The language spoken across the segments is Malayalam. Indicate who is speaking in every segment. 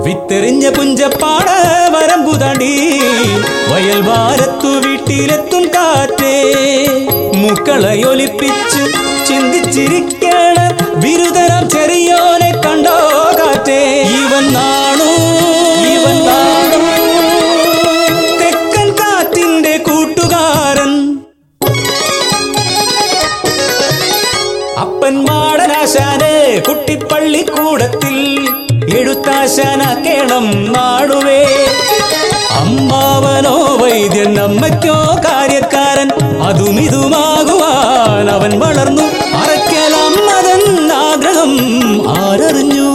Speaker 1: വിത്തെറിഞ്ഞ പുഞ്ചപ്പാട വരമ്പു തടി വയൽ വാരത്തു വീട്ടിലെത്തും കാറ്റേ മുക്കളയൊലിപ്പിച്ച് ചിന്തിച്ചിരിക്കണ ബിരുദരം ചെറിയോനെ കണ്ടോ കാറ്റേ ഇവൻ നാണു ഇവൻ നാണു തെക്കൻ കാറ്റിന്റെ കൂട്ടുകാരൻ അപ്പൻ മാടനാശാന് കുട്ടിപ്പള്ളിക്കൂടത്തിൽ എഴുത്താശാനാക്കേണം നാടുവേ അമ്മാവനോ വൈദ്യൻ അമ്മയ്ക്കോ കാര്യക്കാരൻ അതും ഇതുമാകുവാൻ അവൻ വളർന്നു അറയ്ക്കലമ്മതൻ ആഗ്രഹം ആരറിഞ്ഞു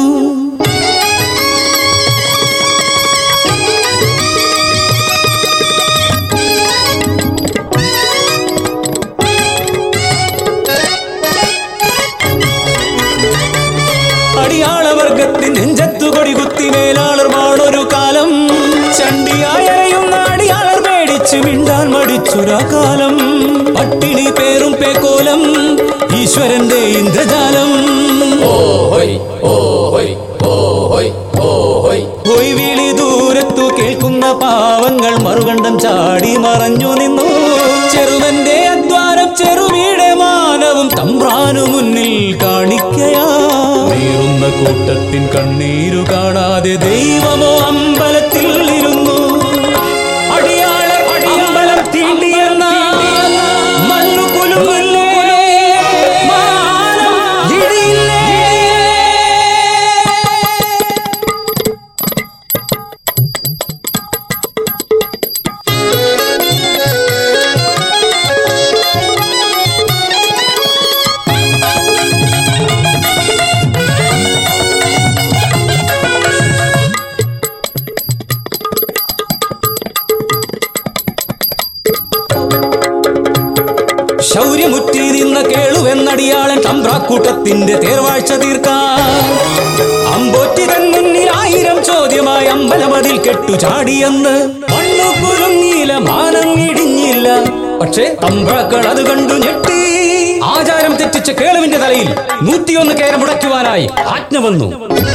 Speaker 1: അടിയാളവർഗത്തിൻ നെഞ്ചത്തു കൊടികുത്തി മേലാളർ വാണൊരു കാലം ചണ്ടിയായറയുന്ന അടിയാളർ പേടിച്ചു മിണ്ടാൻ മടിച്ചുരാ കാലം പട്ടിണി പേരും പേക്കോലം ഈശ്വരന്റെ ഇന്ദ്രജാലം പോയി വിളി ദൂരത്തു കേൾക്കുന്ന പാവങ്ങൾ മറുകണ്ഠം ചാടി മറഞ്ഞു നിന്നു ചെറുവന്റെ അധ്വാനം ചെറുവീടെ മാനവും തമ്പ്രാനു മുന്നിൽ കാണിക്കയാ നീറുന്ന കൂട്ടത്തിൻ കണ്ണീരു കാണാതെ ദൈവമോ അമ്പലത്തിൽ ഇരുന്നു അടിയാളർ അമ്പലം തീണ്ടിയെന്ന മണ്ണു കുലുങ്ങില്ലേ മാനം ഇടിയില്ലേ ശൗര്യമുറ്റി നിന്ന കേളുവെന്നടിയാളൻ തമ്പ്രാക്കൂട്ടത്തിന്റെ തേർവാഴ്ച തീർക്കാൻ അമ്പോറ്റി തൻ മുന്നിൽ ആയിരം ചോദ്യമായി അമ്പലമതിൽ കെട്ടു ചാടിയെന്ന് മണ്ണു കുരുങ്ങിയില്ല മാനം ഇടിഞ്ഞില്ല പക്ഷേ തമ്പ്രാക്കൾ അത് കണ്ടു ഞെട്ടി ആചാരം തെറ്റിച്ച കേളുവിന്റെ തലയിൽ നൂറ്റിയൊന്ന് കേരം മുടക്കുവാനായി ആജ്ഞ വന്നു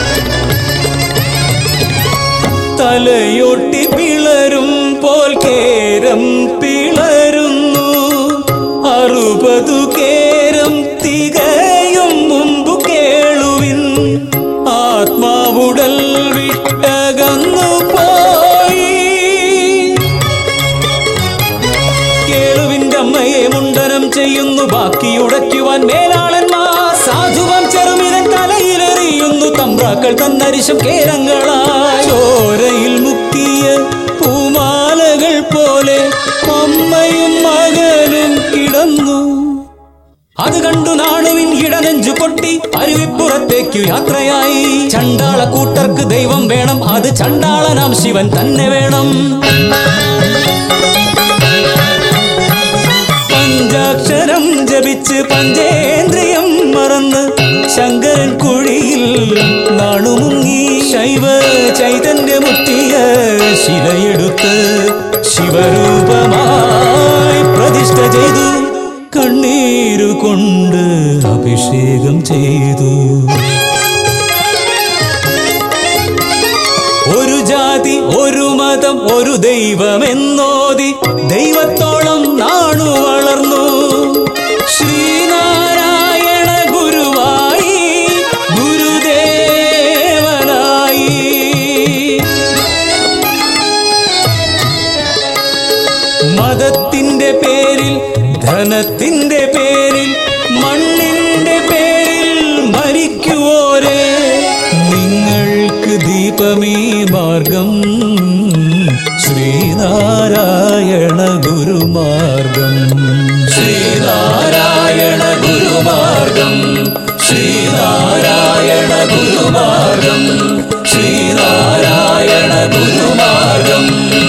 Speaker 1: തലയൊട്ടി പിളരും പോൽ കേരം പിളരുന്നു അറുപതു കേരം തികയും മുമ്പു കേളുവിൻ ആത്മാവുടൽ വിട്ടകന്നു പോയി കേളുവിന്റെ അമ്മയെ മുണ്ടനം ചെയ്യുന്നു ബാക്കി ഉടയ്ക്കുവാൻ മേലാളന്മാർ സാധുവം ചെറുമിതൻ തലയിലെറിയുന്നു തമ്പ്രാക്കൾ തന്നരിശം കേരങ്ങളായി ചോരയിൽ മുക്കിയ പൂമാലകൾ പോലെ അമ്മയും മകനും കിടന്നു അത് കണ്ടു നാണുവിൻ ഇടനെഞ്ചു പൊട്ടി അരുവിപ്പുറത്തേക്കു യാത്രയായി ചണ്ടാള കൂട്ടർക്ക് ദൈവം വേണം അത് ചണ്ടാളനാം ശിവൻ തന്നെ വേണം പഞ്ചാക്ഷരം ജപിച്ച് പഞ്ചേന്ദ്രിയം മറന്ന് ശങ്കരൻ കുഴിയിൽ നാണുമുങ്ങി ശൈവ ചൈതന്യ മുട്ടിയ ശിലയെടുത്ത് ശിവരൂപമായി പ്രതിഷ്ഠ ചെയ്തു കണ്ണീരു കൊണ്ട് അഭിഷേകം ചെയ്തു ഒരു ജാതി ഒരു മതം ഒരു ദൈവമെന്നോതി ദൈവത്തോളം നാണു വളർന്നു ശ്രീനാരായണ ഗുരുവായി ഗുരുദേവനായി മതത്തിന്റെ പേരിൽ ധനത്തിന്റെ പേരിൽ മണ്ണിന്റെ പേരിൽ മരിക്കുവോരെ നിങ്ങൾക്ക് ദീപമീ മാർഗം ശ്രീനാരായണ ഗുരുമാർഗം ശ്രീനാരായണ ഗുരുമാർഗം ശ്രീനാരായണ ഗുരുമാർഗം ശ്രീനാരായണ ഗുരുമാർഗം